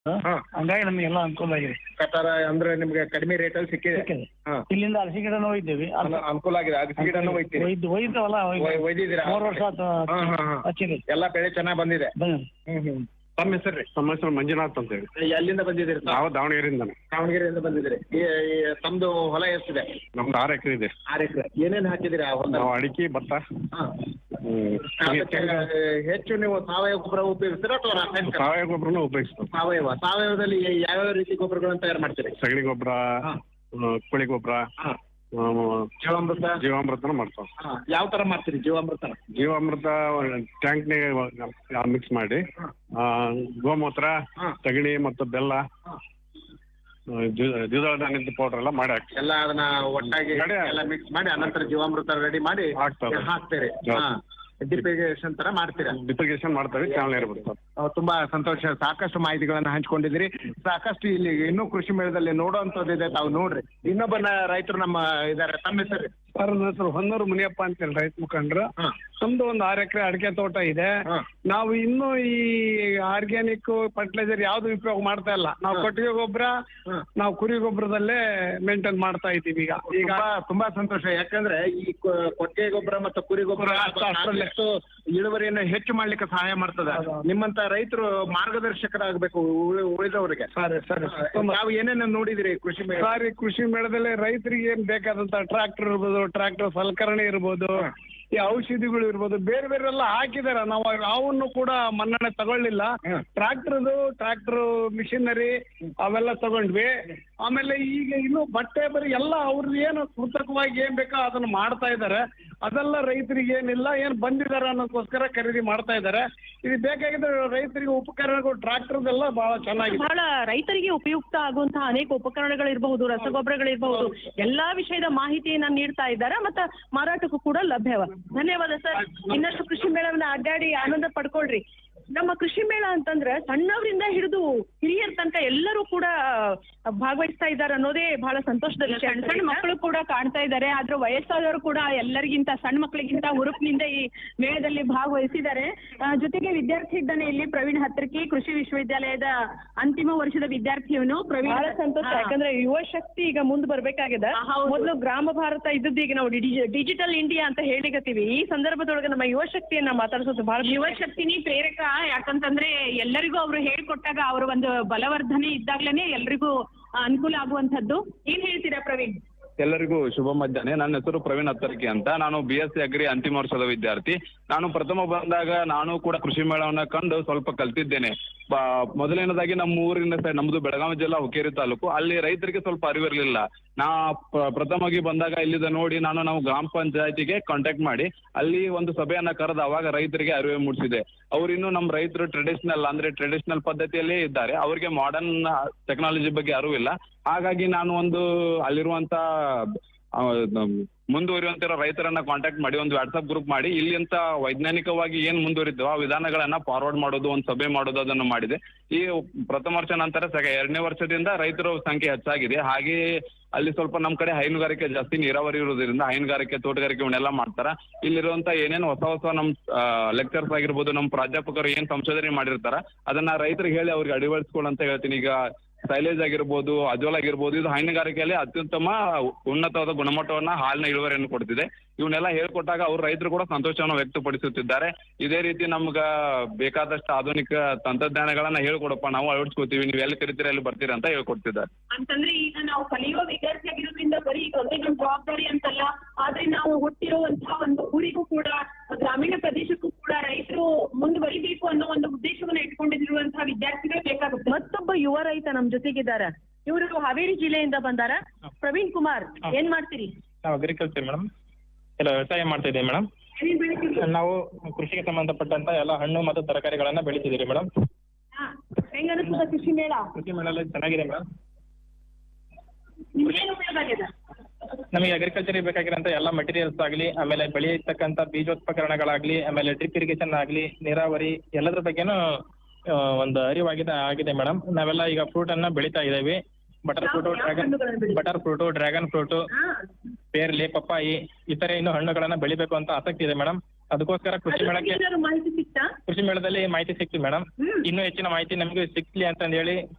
ಹಾ. ಹಂಗಾಗಿ ನಮಗೆಲ್ಲ ಅನುಕೂಲ ಆಗಿದೆ ಕಟಾರ ಅಂದ್ರೆ ನಿಮ್ಗೆ ಕಡಿಮೆ ರೇಟಲ್ಲಿ ಸಿಕ್ಕಿದೆ ಸಿಕ್ಕಿದೆ. ಹಾ. ಇಲ್ಲಿಂದ ಅಲಸಿ ಗಿಡನೂ ಒಯ್ದೇವಿ ಅನು- ಅನುಕೂಲ ಆಗಿದೆ ಅಗಸಿ ಗಿಡನೂ ಒಯ್ತೀರಿ ಒಯ್ದು ಒಯ್ದವಲ್ಲ ಒಯ್- ಒಯ್ದಿದ್ದೀರಾ ಮೂರು ವರ್ಷ ಆತು ಹಾ, ಹಾ, ಹಾ. ಹಚ್ಚಿರಿ ಎಲ್ಲ ಬೆಳೆ ಚೆನ್ನಾಗಿ ಬಂದಿದೆ ಬಂದ್ ಹ್ಮ್ ಹ್ಮ್ ತಮ್ಮ ಹೆಸರು ನಮ್ಮ ಹೆಸರು ಮಂಜುನಾಥ್ ಅಂತ ಹೇಳಿ ಎಲ್ಲಿಂದ ಬಂದಿದ್ದೀರಿ ತಾವು? ನಾವು ದಾವಣಗೆರೆಯಿಂದಾನೆ ದಾವಣಗೆರೆಯಿಂದ ಬಂದಿದ್ದೀರಿ ಈ- ಈ ತಮ್ದು ಹೊಲ ಎಷ್ಟಿದೆ ನಮ್ದು ಆರು ಎಕರೆ ಇದೆ ಆರು ಎಕರೆ ಏನೇನ್ ಹಾಕಿದಿರಿ ಆ ಹೊಲದಲ್ಲಿ ನಾವು ಅಡಿಕೆ ಭತ್ತ ಹಾ. ಹ್ಮ್, ಅದಕ್ಕೆ ಹೆಚ್ಚು ನೀವು ಸಾವಯವ ಗೊಬ್ಬರ ಉಪಯೋಗಿಸ್ತೀರಾ ಅಥವಾ ರಾಸಾಯನಿಕ ಸಾವಯವ ಗೊಬ್ಬರನ ಉಪಯೋಗಿಸ್ತೀವಿ ಸಾವಯವ ಸಾವಯವದಲ್ಲಿ ಯಾವ್ಯಾವ ರೀತಿ ಗೊಬ್ಬರಗಳನ್ನು ತಯಾರು ಮಾಡ್ತೀರಿ ಸಗಣಿ ಗೊಬ್ಬರ ಹಾ. ಕೋಳಿ ಗೊಬ್ಬರ ಹಾ. ಜೀವಾಮೃತ ಜೀವಾಮೃತನ ಮಾಡ್ತಾವ ಹಾ. ಯಾವ ತರ ಮಾಡ್ತೀರಿ ಜೀವಾಮೃತ ಜೀವಾಮೃತ ಟ್ಯಾಂಕ್ನಾಗ ಮಿಕ್ಸ್ ಮಾಡಿ ಆ, ಗೋಮೂತ್ರ ಹಾ. ಸಗಣಿ ಮತ್ತು ಬೆಲ್ಲ ಹಾ. ಆ, ದ್ವಿ- ದ್ವಿದಳ ಧಾನ್ಯದ ಪೌಡರ್ ಎಲ್ಲ ಮಾಡಿ ಹಾಕ್ತೀವಿ ಎಲ್ಲ ಅದನ್ನ ಒಟ್ಟಾಗಿ ಮಾಡಿ ಎಲ್ಲ ಮಿಕ್ಸ್ ಮಾಡಿ ಅನಂತರ ಜೀವಾಮೃತ ರೆಡಿ ಮಾಡಿ ಹಾಕ್ತಾರೆ. ಹಾಕ್ತೀರಿ ಹೌದು. ಹಾ ಡಿಪ್ರಿಗೇಷನ್ ತರ ಮಾಡ್ತೀರಾ ಡಿಪ್ರಿಗೇಷನ್ ಮಾಡ್ತಾರೆ ಚಾವಣಿ ಇರ್ಬೋದು ಅಹ್ ತುಂಬಾ ಸಂತೋಷ ಸಾಕಷ್ಟು ಮಾಹಿತಿಗಳನ್ನ ಹಂಚ್ಕೊಂಡಿದ್ದೀರಿ ಸಾಕಷ್ಟು ಇಲ್ಲಿ ಇನ್ನೂ ಕೃಷಿ ಮೇಳದಲ್ಲಿ ನೋಡುವಂತದ್ದಿದೆ ತಾವು ನೋಡ್ರಿ ಇನ್ನೊಬ್ಬನ ರೈತರು ನಮ್ಮ ಇದಾರೆ ತಮ್ಮ ಹೆಸರು ಸರ್ ನನ್ನ ಹೆಸರು ಹೊನ್ನೂರು ಮುನಿಯಪ್ಪ ಅಂತೇಳಿ ರೈತ ಮುಖಂಡ್ರು ಹಾ. ನಮ್ದು ಒಂದು ಆರು ಎಕರೆ ಅಡಿಕೆ ತೋಟ ಇದೆ ಹಾ. ನಾವು ಇನ್ನೂ ಈ ಆರ್ಗ್ಯಾನಿಕ್ ಫರ್ಟಿಲೈಸರ್ ಯಾವ್ದು ಉಪಯೋಗ ಮಾಡ್ತಾ ಇಲ್ಲ ನಾವು ಹಾ. ಕೊಟ್ಟಿಗೆ ಗೊಬ್ಬರ ಹಾ. ನಾವು ಕುರಿ ಗೊಬ್ಬರದಲ್ಲೇ ಮೇಂಟೈನ್ ಮಾಡ್ತಾ ಇದ್ದೀವಿ ಈಗ ಈಗ ತುಂಬಾ ತುಂಬಾ ಸಂತೋಷ ಯಾಕಂದ್ರೆ ಈ ಕೊ- ಕೊಟ್ಟಿಗೆ ಗೊಬ್ಬರ ಮತ್ತು ಕುರಿ ಗೊಬ್ಬರ ಅಷ್ಟು- ಅಷ್ಟರಲ್ಲೇ. ಸಾಕಷ್ಟು ಇಳುವರಿಯನ್ನು ಹೆಚ್ಚು ಮಾಡ್ಲಿಕ್ಕೆ ಸಹಾಯ ಮಾಡ್ತದೆ ಹೌದು. ನಿಮ್ಮಂತ ರೈತರು ಮಾರ್ಗದರ್ಶಕರಾಗಬೇಕು ಉಳಿದವರಿಗೆ ಸರಿ ಸರಿ ನಾವು ಏನೇನು ನೋಡಿದಿರಿ ಕೃಷಿ ಮೇಳ ಸಾರಿ ಕೃಷಿ ಮೇಳದಲ್ಲಿ ರೈತರಿಗೆ ಏನ್ ಬೇಕಾದಂತ ಟ್ರಾಕ್ಟರ್ ಇರ್ಬೋದು ಟ್ರಾಕ್ಟರ್ ಸಲಕರಣೆ ಇರ್ಬೋದು ಈ ಔಷಧಿಗಳು ಇರ್ಬೋದು ಬೇರೆ ಬೇರೆ ಎಲ್ಲ ಹಾಕಿದಾರೆ ನಾವು ಅವನ್ನು ಕೂಡ ಮನ್ನಣೆ ತಗೊಳ್ಳಿಲ್ಲ ಹ್ಮ್. ಟ್ರಾಕ್ಟರ್ದು ಟ್ರಾಕ್ಟರ್ ಮಿಷಿನರಿ ಅವೆಲ್ಲ ತಗೊಂಡ್ವಿ ಆಮೇಲೆ ಈಗ ಇನ್ನು ಬಟ್ಟೆ ಬರಿ ಎಲ್ಲ ಅವ್ರದ್ದು ಏನು ಕೃತಕವಾಗಿ ಏನ್ ಬೇಕೋ ಅದನ್ನ ಮಾಡ್ತಾ ಇದ್ದಾರೆ ಅದೆಲ್ಲ ರೈತರಿಗೆ ಏನಿಲ್ಲ ಏನ್ ಬಂದಿದ್ದಾರೆ ಅನ್ನೋದಕ್ಕೋಸ್ಕರ ಖರೀದಿ ಮಾಡ್ತಾ ಇದ್ದಾರೆ ಇದು ಬೇಕಾಗಿದ್ರೆ ರೈತರಿಗೆ ಉಪಕರಣಗಳು ಟ್ರಾಕ್ಟರ್ದೆಲ್ಲ ಬಹಳ ಚೆನ್ನಾಗಿದೆ ಬಹಳ ರೈತರಿಗೆ ಉಪಯುಕ್ತ ಆಗುವಂತಹ ಅನೇಕ ಉಪಕರಣಗಳಿರಬಹುದು ರಸಗೊಬ್ಬರಗಳಿರಬಹುದು ಎಲ್ಲಾ ವಿಷಯದ ಮಾಹಿತಿಯನ್ನ ನೀಡ್ತಾ ಇದ್ದಾರೆ ಮತ್ತೆ ಮಾರಾಟಕ್ಕೂ ಕೂಡ ಲಭ್ಯವ ಧನ್ಯವಾದ ಸರ್ ಇನ್ನಷ್ಟು ಕೃಷಿ ಮೇಳವನ್ನ ಅಡ್ಡಾಡಿ ಆನಂದ ಪಡ್ಕೊಳ್ರಿ ನಮ್ಮ ಕೃಷಿ ಮೇಳ ಅಂತಂದ್ರೆ ಸಣ್ಣವರಿಂದ ಹಿಡಿದು ಹಿರಿಯರ ತನಕ ಎಲ್ಲರೂ ಕೂಡ ಭಾಗವಹಿಸ್ತಾ ಇದ್ದಾರೆ ಅನ್ನೋದೇ ಬಹಳ ಸಂತೋಷದ ವಿಷಯ ಸಣ್ಣ ಸಣ್ಣ ಮಕ್ಕಳು ಕೂಡ ಕಾಣ್ತಾ ಇದ್ದಾರೆ ಆದ್ರೆ ವಯಸ್ಸಾದವರು ಕೂಡ ಎಲ್ಲರಿಗಿಂತ ಸಣ್ಣ ಮಕ್ಕಳಿಗಿಂತ ಹುರುಪಿನಿಂದ ಈ ಮೇಳದಲ್ಲಿ ಭಾಗವಹಿಸಿದ್ದಾರೆ ಆ, ಜೊತೆಗೆ ವಿದ್ಯಾರ್ಥಿ ಇದ್ದಾನೆ ಇಲ್ಲಿ ಪ್ರವೀಣ್ ಹತ್ರಕಿ ಕೃಷಿ ವಿಶ್ವವಿದ್ಯಾಲಯದ ಅಂತಿಮ ವರ್ಷದ ವಿದ್ಯಾರ್ಥಿ ಇವನು ಪ್ರವೀಣ್ ಬಹಳ ಸಂತೋಷ ಹಾ. ಯಾಕಂದ್ರೆ ಯುವ ಶಕ್ತಿ ಈಗ ಮುಂದ್ ಬರ್ಬೇಕಾಗಿದೆ ಆ, ಹೌದು. ಮೊದಲು ಗ್ರಾಮ ಭಾರತ ಇದ್ದದ್ದು ಈಗ ನಾವು ಡಿಜಿಟಲ್ ಇಂಡಿಯಾ ಅಂತ ಹೇಳಿಕತ್ತೀವಿ ಈ ಸಂದರ್ಭದೊಳಗೆ ನಮ್ಮ ಯುವ ಶಕ್ತಿಯನ್ನ ಮಾತಾಡ್ಸೋದು ಬಹಳ ಯುವ ಶಕ್ತಿನಿ ಪ್ರೇರಕ ಯಾಕಂತಂದ್ರೆ ಎಲ್ಲರಿಗೂ ಅವರು ಹೇಳ್ಕೊಟ್ಟಾಗ ಅವರ ಒಂದು ಬಲವರ್ಧನೆ ಇದ್ದಾಗ್ಲೇನೆ ಎಲ್ರಿಗೂ ಆ, ಅನುಕೂಲ ಆಗುವಂತದ್ದು ಏನ್ ಹೇಳ್ತೀರಾ ಪ್ರವೀಣ್ ಎಲ್ಲರಿಗೂ ಶುಭ ಮಧ್ಯಾಹ್ನ ನನ್ನ ಹೆಸರು ಪ್ರವೀಣ್ ಹತ್ತರ್ಕಿ ಅಂತ ನಾನು ಬಿ ಎಸ್ ಸಿ ಅಗ್ರಿ ಅಂತಿಮ ವರ್ಷದ ವಿದ್ಯಾರ್ಥಿ ನಾನು ಪ್ರಥಮ ಬಂದಾಗ ನಾನು ಕೂಡ ಕೃಷಿ ಮೇಳವನ್ನ ಕಂಡು ಸ್ವಲ್ಪ ಕಲ್ತಿದ್ದೇನೆ ಬ- ಮೊದಲನೇದಾಗಿ ನಮ್ಮ ಊರಿನ ಸೈಡ್ ನಮ್ದು ಬೆಳಗಾವಿ ಜಿಲ್ಲಾ ಹುಕ್ಕೇರಿ ತಾಲೂಕು ಅಲ್ಲಿ ರೈತರಿಗೆ ಸ್ವಲ್ಪ ಅರಿವಿರಲಿಲ್ಲ ನಾ ಪ್ರ- ಪ್ರಥಮವಾಗಿ ಬಂದಾಗ ಇಲ್ಲಿದ ನೋಡಿ ನಾನು ನಾವು ಗ್ರಾಮ ಪಂಚಾಯತಿಗೆ ಕಾಂಟ್ಯಾಕ್ಟ್ ಮಾಡಿ ಅಲ್ಲಿ ಒಂದು ಸಭೆಯನ್ನ ಕರೆದು ಅವಾಗ ರೈತರಿಗೆ ಅರಿವು ಮೂಡಿಸಿದೆ ಅವ್ರಿನ್ನು ನಮ್ಮ ರೈತರು ಟ್ರೆಡಿಷನಲ್ ಅಂದ್ರೆ ಟ್ರೆಡಿಷನಲ್ ಪದ್ಧತಿಯಲ್ಲೇ ಇದ್ದಾರೆ ಅವರಿಗೆ ಮಾಡರ್ನ್ ಟೆಕ್ನಾಲಜಿ ಬಗ್ಗೆ ಅರಿವಿಲ್ಲ ಹಾಗಾಗಿ ನಾನು ಒಂದು ಅಲ್ಲಿರುವಂತ ಆ, ನಮ್ ಮುಂದುವರಿಯುವಂತಿರೋ ರೈತರನ್ನ ಕಾಂಟ್ಯಾಕ್ಟ್ ಮಾಡಿ ಒಂದು ವಾಟ್ಸ್ಆಪ್ ಗ್ರೂಪ್ ಮಾಡಿ ಇಲ್ಲಿ ಅಂತ ವೈಜ್ಞಾನಿಕವಾಗಿ ಏನ್ ಮುಂದುವರಿದ್ದು ಆ ವಿಧಾನಗಳನ್ನ ಫಾರ್ವರ್ಡ್ ಮಾಡೋದು ಒಂದು ಸಭೆ ಮಾಡೋದು ಅದನ್ನು ಮಾಡಿದೆ ಈ ಪ್ರಥಮ ವರ್ಷ ನಂತರ ಸೆಕ ಎರಡನೇ ವರ್ಷದಿಂದ ರೈತರ ಸಂಖ್ಯೆ ಹೆಚ್ಚಾಗಿದೆ ಹಾಗೆ ಅಲ್ಲಿ ಸ್ವಲ್ಪ ನಮ್ಮ ಕಡೆ ಹೈನುಗಾರಿಕೆ ಜಾಸ್ತಿ ನೀರಾವರಿ ಇರೋದ್ರಿಂದ ಹೈನುಗಾರಿಕೆ ತೋಟಗಾರಿಕೆ ಇವನ್ನೆಲ್ಲ ಮಾಡ್ತಾರ ಇಲ್ಲಿರುವಂತ ಏನೇನು ಹೊಸ ಹೊಸ ನಮ್ ಲೆಕ್ಚರ್ಸ್ ಆಗಿರ್ಬೋದು ನಮ್ಮ ಪ್ರಾಧ್ಯಾಪಕರು ಏನ್ ಸಂಶೋಧನೆ ಮಾಡಿರ್ತಾರ ಅದನ್ನ ರೈತರಿಗೆ ಹೇಳಿ ಅವ್ರಿಗೆ ಅಳವಡಿಸ್ಕೊಳ್ಳಿ ಅಂತ ಹೇಳ್ತೀನಿ ಈಗ ಸೈಲೇಜ್ ಆಗಿರ್ಬೋದು ಅಜೋಲ್ ಆಗಿರ್ಬೋದು ಇದು ಹೈನುಗಾರಿಕೆಯಲ್ಲಿ ಅತ್ಯುತ್ತಮ ಉನ್ನತವಾದ ಗುಣಮಟ್ಟವನ್ನ ಹಾಲಿನ ಇಳುವರಿಯನ್ನು ಕೊಡ್ತಿದೆ ಇವನ್ನೆಲ್ಲ ಹೇಳ್ಕೊಟ್ಟಾಗ ಅವ್ರು ರೈತರು ಕೂಡ ಸಂತೋಷವನ್ನು ವ್ಯಕ್ತಪಡಿಸುತ್ತಿದ್ದಾರೆ ಇದೇ ರೀತಿ ನಮ್ಗ ಬೇಕಾದಷ್ಟು ಆಧುನಿಕ ತಂತ್ರಜ್ಞಾನಗಳನ್ನ ಹೇಳ್ಕೊಡಪ್ಪ ನಾವು ಅಳವಡಿಸ್ಕೋತೀವಿ ನೀವು ಎಲ್ಲಿ ಕರಿತೀರ ಎಲ್ಲಿ ಬರ್ತೀರಾ ಅಂತ ಹೇಳ್ಕೊಡ್ತಿದ್ದಾರೆ ಅಂತಂದ್ರೆ ಈಗ ನಾವು ಕಲಿಯುವ ವಿದ್ಯಾರ್ಥಿ ಆಗಿರೋದ್ರಿಂದ ಬರೀ ಇದೊಂದೇ ನಮ್ಮ ಜವಾಬ್ದಾರಿ ಅಂತಲ್ಲ ಆದ್ರೆ ನಾವು ಹುಟ್ಟಿರುವಂತಹ ಒಂದು ಊರಿಗೂ ಕೂಡ ಗ್ರಾಮೀಣ ಪ್ರದೇಶಕ್ಕೂ ಕೂಡ ರೈತರು ಮುಂದುವರಿಬೇಕು ಅನ್ನೋ ಒಂದು ಉದ್ದೇಶವನ್ನ ಇಟ್ಕೊಂಡಿರುವಂತಹ ವಿದ್ಯಾರ್ಥಿಗಳೇ ಬೇಕಾಗುತ್ತೆ ಮತ್ತೊಬ್ಬ ಯುವ ರೈತ ನಮ್ ಜೊತೆಗಿದ್ದಾರೆ ಇವರು ಹಾವೇರಿ ಜಿಲ್ಲೆಯಿಂದ ಬಂದಾರ ಪ್ರವೀಣ್ ಕುಮಾರ್ ಏನ್ ಮಾಡ್ತೀರಿ ನಾವು ಅಗ್ರಿಕಲ್ಚರ್ ಮೇಡಮ್ ಎಲ್ಲ ವ್ಯವಸಾಯ ಮಾಡ್ತಾ ಇದ್ದೀವಿ ಮೇಡಮ್ ಏನೇನ್ ಬೆಳಿತೀರಿ? ನಾವು ಕೃಷಿಗೆ ಸಂಬಂಧಪಟ್ಟಂತ ಎಲ್ಲ ಹಣ್ಣು ಮತ್ತು ತರಕಾರಿಗಳನ್ನ ಬೆಳಿತಿದ್ದೀರಿ ಮೇಡಮ್ ಹಾ. ಹೆಂಗ್ ಅನಿಸ್ತದ ಕೃಷಿ ಮೇಳ ಕೃಷಿ ಮೇಳಲ್ಲಿ ಚೆನ್ನಾಗಿದೆ ಮೇಡಮ್ ನಿಮ್ಗೇನು ಉಪಯೋಗ ಆಗ್ಯದ ನಮಗೆ ಅಗ್ರಿಕಲ್ಚರ್ಗೆ ಬೇಕಾಗಿರೋಂಥ ಎಲ್ಲ ಮಟೀರಿಯಲ್ಸ್ ಆಗಲಿ ಆಮೇಲೆ ಬೆಳೆಯತಕ್ಕಂಥ ಬೀಜೋತ್ಪಕರಣಗಳಾಗಲಿ ಆಮೇಲೆ ಡ್ರಿಪ್ ಇರಿಗೇಷನ್ ಆಗಲಿ ನೀರಾವರಿ ಎಲ್ಲದ್ರ ಬಗ್ಗೆನೂ ಆ, ಒಂದು ಅರಿವಾಗಿದೆ ಆಗಿದೆ ಮೇಡಮ್ ನಾವೆಲ್ಲ ಈಗ ಫ್ರೂಟ್ ಅನ್ನ ಬೆಳಿತಾ ಇದ್ದೇವೆ ಬಟರ್ ಫ್ರೂಟು ಯಾವ ಡ್ರ್ಯಾಗನ್ ಹಣ್ಣುಗಳನ್ನ ಬೆಳಿತೀರಿ? ಬಟರ್ ಫ್ರೂಟು ಡ್ರ್ಯಾಗನ್ ಫ್ರೂಟು ಹಾ. ಪೇರ್ಲೆ ಪಪ್ಪಾಯಿ ಇತರೆ ಇನ್ನು ಹಣ್ಣುಗಳನ್ನ ಬೆಳಿಬೇಕು ಅಂತ ಆಸಕ್ತಿ ಇದೆ ಮೇಡಮ್ ಅದಕ್ಕೋಸ್ಕರ ಕೃಷಿ ಅದ್ರ ಬಗ್ಗೆ ಮೇಳಕ್ಕೆ ಏನಾದ್ರು ಮಾಹಿತಿ ಸಿಕ್ತಾ ಕೃಷಿ ಮೇಳದಲ್ಲಿ ಮಾಹಿತಿ ಸಿಕ್ತು ಮೇಡಮ್ ಹ್ಮ್. ಇನ್ನೂ ಹೆಚ್ಚಿನ ಮಾಹಿತಿ ನಮಗೆ ಸಿಕ್ಲಿ ಅಂತಂದು ಹೇಳಿ